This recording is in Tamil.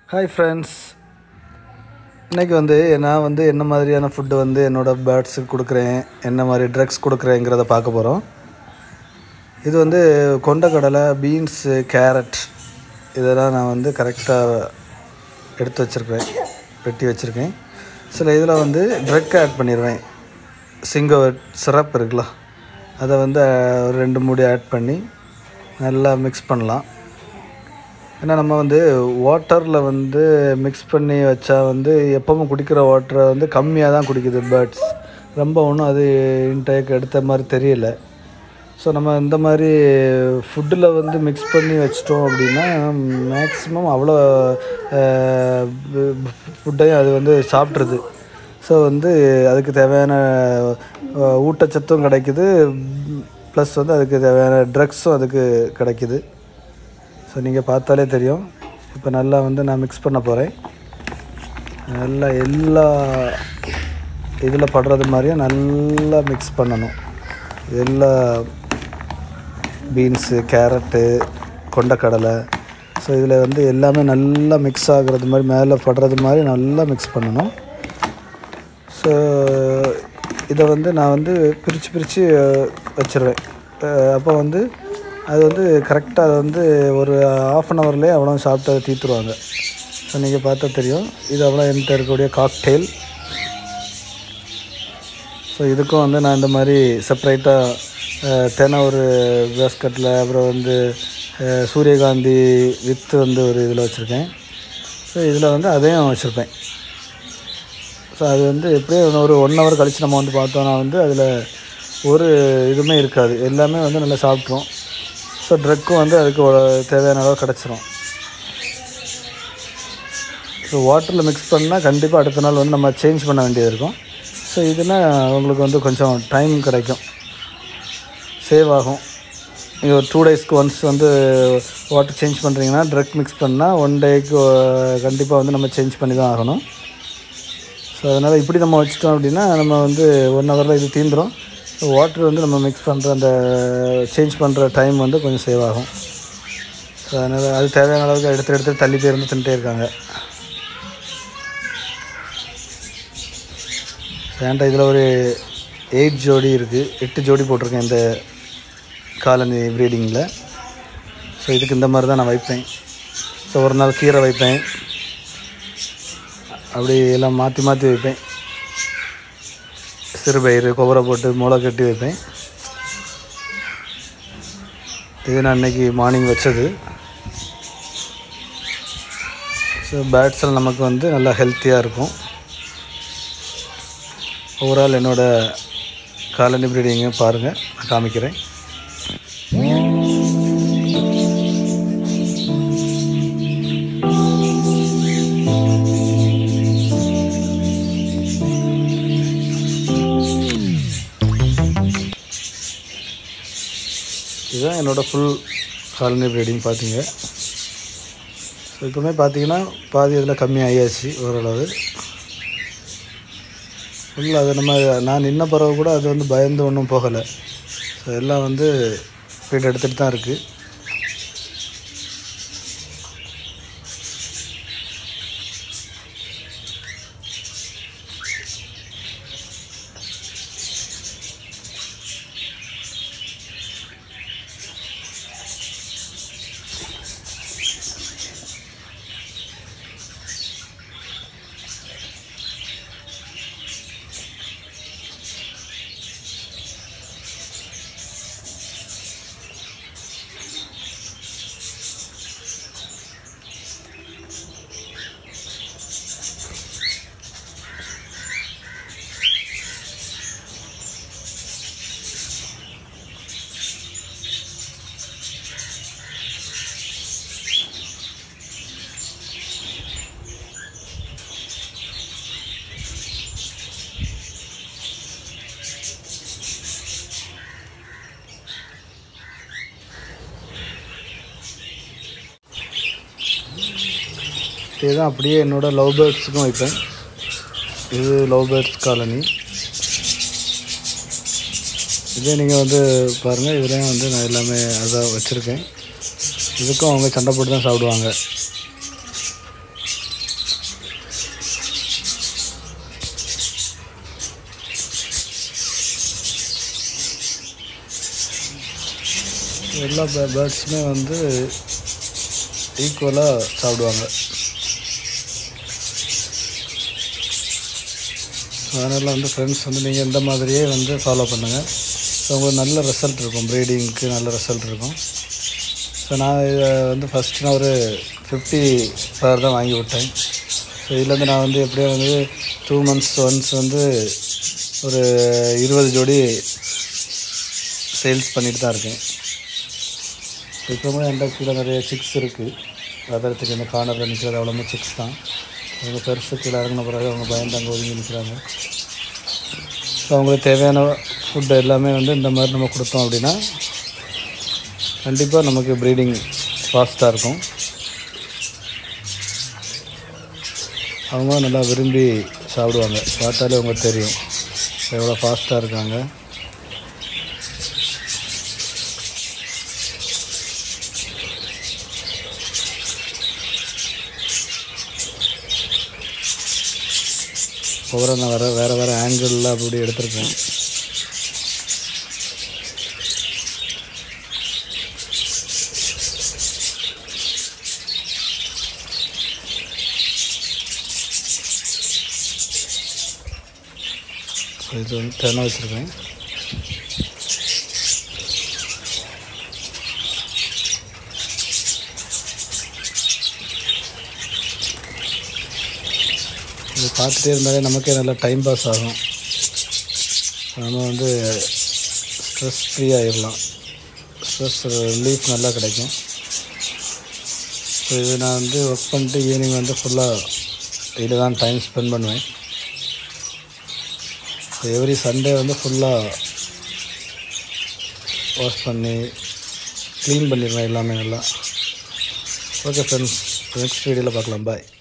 ஹாய் ஃப்ரெண்ட்ஸ் இன்றைக்கி வந்து நான் வந்து என்ன மாதிரியான ஃபுட்டு வந்து என்னோடய பேர்ட்ஸுக்கு கொடுக்குறேன் என்ன மாதிரி ட்ரக்ஸ் கொடுக்குறேங்கிறத பார்க்க போகிறோம் இது வந்து கொண்டக்கடலை பீன்ஸு கேரட் இதெல்லாம் நான் வந்து கரெக்டாக எடுத்து வச்சுருக்கேன் வெட்டி வச்சுருக்கேன் சில இதில் வந்து ட்ரக் ஆட் பண்ணிடுவேன் சிங்கோ சிரப் இருக்குல்ல அதை வந்து அஹ், ஒரு ரெண்டு மூடி ஆட் பண்ணி நல்லா மிக்ஸ் பண்ணலாம் ஏன்னா நம்ம வந்து வாட்டரில் வந்து மிக்ஸ் பண்ணி வச்சா வந்து எப்பவும் குடிக்கிற வாட்டரை வந்து கம்மியாக தான் குடிக்குது பேர்ட்ஸ் ரொம்ப ஒன்றும் அது இன்டேக் எடுத்த மாதிரி தெரியல ஸோ நம்ம இந்த மாதிரி ஃபுட்டில் வந்து மிக்ஸ் பண்ணி வச்சிட்டோம் அப்படின்னா மேக்ஸிமம் அவ்வளோ ஃபுட்டையும் அது வந்து சாப்பிட்ருது ஸோ வந்து அதுக்கு தேவையான அஹ், ஊட்டச்சத்தும் கிடைக்குது ப்ளஸ் வந்து அதுக்கு தேவையான ட்ரக்ஸும் அதுக்கு கிடைக்குது ஸோ நீங்கள் பார்த்தாலே தெரியும் இப்போ நல்லா வந்து நான் மிக்ஸ் பண்ண போகிறேன் நல்லா எல்லா இதில் படுறது மாதிரியும் நல்லா மிக்ஸ் பண்ணணும் எல்லா பீன்ஸு கேரட்டு கொண்டக்கடலை ஸோ இதில் வந்து எல்லாமே நல்லா மிக்ஸ் ஆகுறது மாதிரி மேலே படுறது மாதிரி நல்லா மிக்ஸ் பண்ணணும் ஸோ இதை வந்து நான் வந்து பிரித்து பிரித்து வச்சிருவேன் அப்போ வந்து அது வந்து கரெக்டாக அது வந்து ஒரு ஆஃப் அன் ஹவர்லேயே அவ்வளோ சாப்பிட்டு அதை தீர்த்துருவாங்க ஸோ நீங்கள் பார்த்தா தெரியும் இது அவ்வளோ என்கிட்ட இருக்கக்கூடிய காக்டெயில் ஸோ இதுக்கும் வந்து நான் இந்த மாதிரி செப்பரேட்டாக தெனை ஒரு பேஸ்கட்டில் அப்புறம் வந்து அஹ், சூரியகாந்தி வித்து வந்து ஒரு இதில் வச்சுருக்கேன் ஸோ இதில் வந்து அதையும் வச்சுருப்பேன் ஸோ அது வந்து எப்படியும் ஒரு ஒன் ஹவர் கழித்து நம்ம வந்து பார்த்தோன்னா வந்து அதில் ஒரு இதுவுமே இருக்காது எல்லாமே வந்து நல்லா சாப்பிட்ரும் ஸோ ட்ரக்கும் வந்து அதுக்கு ஒரு தேவையான அளவு கிடச்சிரும் ஸோ வாட்டரில் மிக்ஸ் பண்ணால் கண்டிப்பாக அடுத்த நாள் வந்து நம்ம சேஞ்ச் பண்ண வேண்டியது இருக்கும் ஸோ இதுனா உங்களுக்கு வந்து கொஞ்சம் டைம் கிடைக்கும் சேவ் ஆகும் நீங்கள் ஒரு டூ டேஸ்க்கு ஒன்ஸ் வந்து வாட்டர் சேஞ்ச் பண்ணுறீங்கன்னா ட்ரக் மிக்ஸ் பண்ணால் ஒன் டேக்கு கண்டிப்பாக வந்து நம்ம சேஞ்ச் பண்ணி தான் ஆகணும் ஸோ அதனால் இப்படி நம்ம வச்சிட்டோம் அப்படின்னா நம்ம வந்து ஒன் ஹவரில் இது தீந்துரும் வாட்டர் வந்து நம்ம மிக்ஸ் பண்ணுற அந்த சேஞ்ச் பண்ணுற டைம் வந்து கொஞ்சம் சேவ் ஆகும் ஸோ அதனால் அது தேவையான அளவுக்கு எடுத்து எடுத்து தள்ளி போய் இருந்து தின்ட்டே இருக்காங்க ஏன்டா இதில் ஒரு எயிட் ஜோடி இருக்குது எட்டு ஜோடி போட்டிருக்கேன் இந்த காலனி ப்ரீடிங்கில் ஸோ இதுக்கு இந்த மாதிரி தான் நான் வைப்பேன் ஸோ ஒரு நாள் கீரை வைப்பேன் அப்படி எல்லாம் மாற்றி மாற்றி வைப்பேன் சிறுபயிறு கொவரை போட்டு முளை கட்டி வைப்பேன் இது நான் இன்னைக்கு மார்னிங் வச்சது ஸோ பேட்ஸில் நமக்கு வந்து நல்லா ஹெல்த்தியாக இருக்கும் ஓவரால் என்னோடய காலனி ப்ரீடிங்கை பாருங்கள் நான் காமிக்கிறேன் இதுதான் என்னோடய ஃபுல் காலனி ப்ரீடிங் பார்த்தீங்க ஸோ இப்போவுமே பார்த்தீங்கன்னா பாதி இதில் கம்மி ஆகியாச்சு ஓரளவு ஃபுல் அது நம்ம நான் நின்ன பிறகு கூட அது வந்து பயந்து ஒன்றும் போகலை ஸோ எல்லாம் வந்து ஃபீட் எடுத்துகிட்டு தான் இருக்குது இதுதான் அப்படியே என்னோட லவ் பேர்ட்ஸுக்கும் வைப்பேன் இது லவ் பேர்ட்ஸ் காலனி இதே நீங்கள் வந்து பாருங்கள் இதுலேயும் வந்து நான் எல்லாமே அதான் வச்சுருக்கேன் இதுக்கும் அவங்க சண்டை போட்டு தான் சாப்பிடுவாங்க எல்லா பேர்ட்ஸுமே வந்து ஈக்குவலாக சாப்பிடுவாங்க அதனால் வந்து ஃப்ரெண்ட்ஸ் வந்து நீங்கள் இந்த மாதிரியே வந்து ஃபாலோ பண்ணுங்கள் ஸோ உங்களுக்கு நல்ல ரிசல்ட் இருக்கும் ப்ரீடிங்க்கு நல்ல ரிசல்ட் இருக்கும் ஸோ நான் இதை வந்து ஃபஸ்ட்டு நான் ஒரு ஃபிஃப்டி பேர் தான் வாங்கி விட்டேன் ஸோ இதுலேருந்து நான் வந்து எப்படியும் வந்து டூ மந்த்ஸ் ஒன்ஸ் வந்து ஒரு இருபது ஜோடி சேல்ஸ் பண்ணிட்டு தான் இருக்கேன் இப்போ கூட என்கிட்ட கீழே நிறைய சிக்ஸ் இருக்குது அதற்கு இந்த கார்னரில் நிற்கிறது அவ்வளோமே சிக்ஸ் தான் அவங்க பெருசு கீழே இறங்கின பிறகு அவங்க பயந்து அங்கே ஒதுங்கி நிற்கிறாங்க ஸோ அவங்களுக்கு தேவையான ஃபுட் எல்லாமே வந்து இந்த மாதிரி நம்ம கொடுத்தோம் அப்படின்னா கண்டிப்பாக நமக்கு ப்ரீடிங் ஃபாஸ்ட்டாக இருக்கும் அவங்க நல்லா விரும்பி சாப்பிடுவாங்க பார்த்தாலே அவங்களுக்கு தெரியும் எவ்வளோ ஃபாஸ்ட்டாக இருக்காங்க ஒவ்வொரு நான் வேறு வேறு வேறு ஆங்கிளில் அப்படி எடுத்திருக்கேன் ஸோ இது வந்து தென்னை வச்சுருக்கேன் இது பார்த்துட்டே இருந்தாலே நமக்கே நல்லா டைம் பாஸ் ஆகும் நம்ம வந்து ஸ்ட்ரெஸ் ஃப்ரீ ஆகிடலாம் ஸ்ட்ரெஸ் ரிலீஃப் நல்லா கிடைக்கும் ஸோ இது நான் வந்து ஒர்க் பண்ணிட்டு ஈவினிங் வந்து ஃபுல்லாக இதில் தான் டைம் ஸ்பெண்ட் பண்ணுவேன் ஸோ எவ்ரி சண்டே வந்து ஃபுல்லாக வாஷ் பண்ணி க்ளீன் பண்ணிடுவேன் எல்லாமே நல்லா ஓகே ஃப்ரெண்ட்ஸ் நெக்ஸ்ட் வீடியோவில் பார்க்கலாம் பாய்